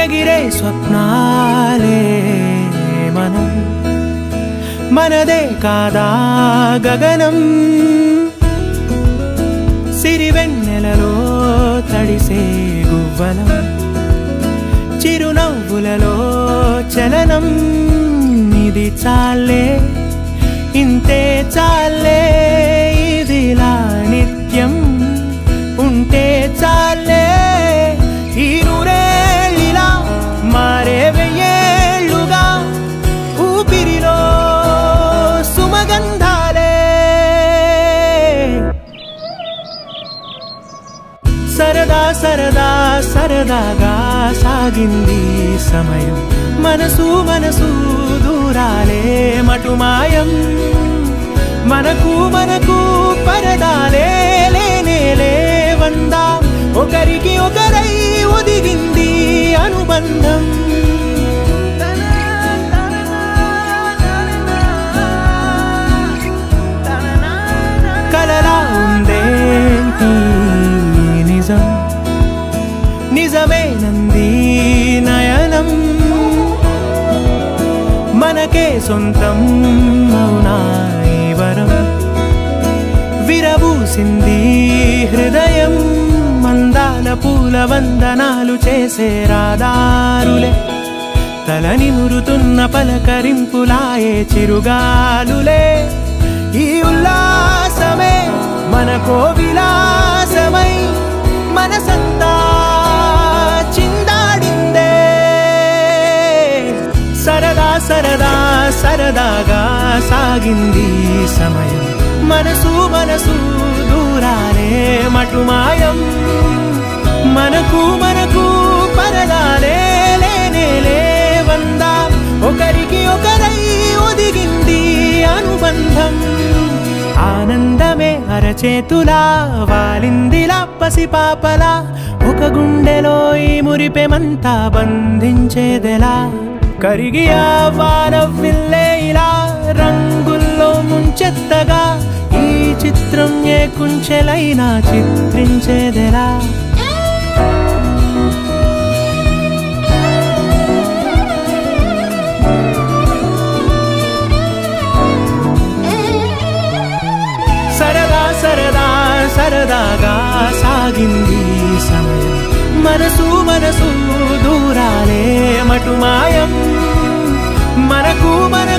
ఎగిరే స్వప్నాలే మనం మనదే కాదా గగనం సిరివెన్నెలలో తడిసే గువ్వలం చిరునవ్వులలో చలనం ఇది చాలే ఇంతే చాలే ఇదిలా నిత్యం ఉంటే చాలే ఈ నూరేళ్ళిలా మారే వెయ్యేళ్ళుగా ఊపిరిలో సుమగంధాలే సరదా సరదా సరదాగా సాగింది సమయం మనసు మనసు దూరాలే మటుమాయం మనకు మనకు పరదాలే లేనే లేవందా ఒకరికి ఒకరై ఒదిగింది అనుబంధం కలలా ఉందేంటి నిజం నిజమేనంది నయనం మనకే సొంతం అవునా ఈ వరం విరబూసింది హృదయం మందాల పూల వందనాలు చేసే రాదారులే తలని మురుతున్న పలకరింపులాయే చిరుగాలులే ఈ ఉల్లాసమే మనకో విలాసమై మనసంతా చిందాడిందే సరదా సరదా సరదాగా సాగింది సమయం మనసు మనసు దూరాలే మటుమాయం మనకు మనకు పరదాలే లేనే లేవందా ఒకరికి ఒకరై ఒదిగింది అనుబంధం ఆనందమే అరచేతులా వాలిందిలా పసిపాపలా ఒక గుండెలో ఈ మురిపెమంతా బంధించేదెలా కరిగి ఆ వానవిల్లే ఇలా రంగుల్లో ముంచెత్తగా ఈ చిత్రం ఏ కుంచెలైనా చిత్రించేదెలా సరదా సరదా సరదాగా సాగింది సమయం మనసు మనసు దూరాలే మటుమాయం మనకు మనకు